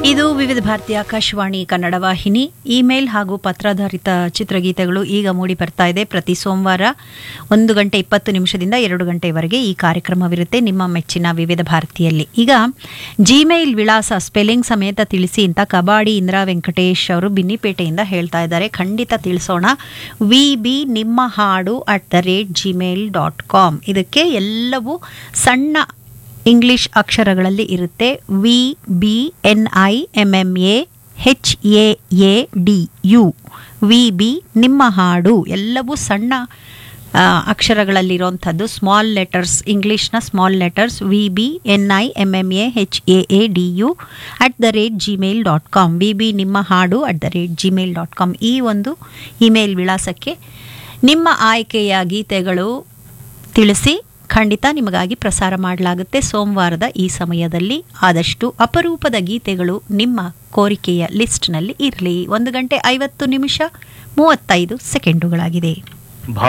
ಇದು ವಿವಿಧ ಭಾರತಿ ಆಕಾಶವಾಣಿ ಕನ್ನಡ ವಾಹಿನಿ ಇಮೇಲ್ ಹಾಗೂ ಪತ್ರಾಧಾರಿತ ಚಿತ್ರಗೀತೆಗಳು ಈಗ ಮೂಡಿ ಬರ್ತಾ ಇದೆ ಪ್ರತಿ ಸೋಮವಾರ ಒಂದು ಗಂಟೆ ಇಪ್ಪತ್ತು ನಿಮಿಷದಿಂದ ಎರಡು ಗಂಟೆವರೆಗೆ ಈ ಕಾರ್ಯಕ್ರಮವಿರುತ್ತೆ ನಿಮ್ಮ ಮೆಚ್ಚಿನ ವಿವಿಧ ಭಾರತಿಯಲ್ಲಿ ಈಗ ಜಿಮೇಲ್ ವಿಳಾಸ ಸ್ಪೆಲ್ಲಿಂಗ್ ಸಮೇತ ತಿಳಿಸಿ ಅಂತ ಕಬಾಡಿ ಇಂದಿರಾ ವೆಂಕಟೇಶ್ ಅವರು ಬಿನ್ನಿಪೇಟೆಯಿಂದ ಹೇಳ್ತಾ ಇದ್ದಾರೆ ಖಂಡಿತ ತಿಳಿಸೋಣ ವಿ ಬಿ ನಿಮ್ಮ ಹಾಡು at the rate Gmail dot com ಇದಕ್ಕೆ ಎಲ್ಲವೂ ಸಣ್ಣ ಇಂಗ್ಲಿಷ್ ಅಕ್ಷರಗಳಲ್ಲಿ ಇರುತ್ತೆ V B N I M M A H A A D U V B ನಿಮ್ಮ ಹಾಡು ಎಲ್ಲವೂ ಸಣ್ಣ ಆ, ಅಕ್ಷರಗಳಲ್ಲಿರುವಂಥದ್ದು ಸ್ಮಾಲ್ ಲೆಟರ್ಸ್ ಇಂಗ್ಲೀಷ್ನ small letters V B N I M M A H A A D U at the rate Gmail dot com V B ನಿಮ್ಮ ಹಾಡು at the rate Gmail dot com ಈ ಒಂದು ಇಮೇಲ್ ವಿಳಾಸಕ್ಕೆ ನಿಮ್ಮ ಆಯ್ಕೆಯ ಗೀತೆಗಳು ತಿಳಿಸಿ ಖಂಡಿತ ನಿಮಗಾಗಿ ಪ್ರಸಾರ ಮಾಡಲಾಗುತ್ತೆ ಸೋಮವಾರದ ಈ ಸಮಯದಲ್ಲಿ ಆದಷ್ಟು ಅಪರೂಪದ ಗೀತೆಗಳು ನಿಮ್ಮ ಕೋರಿಕೆಯ ಲಿಸ್ಟ್ನಲ್ಲಿ ಇರಲಿ ಒಂದು ಗಂಟೆ ಐವತ್ತು ನಿಮಿಷ ಮೂವತ್ತೈದು ಸೆಕೆಂಡುಗಳಾಗಿದೆ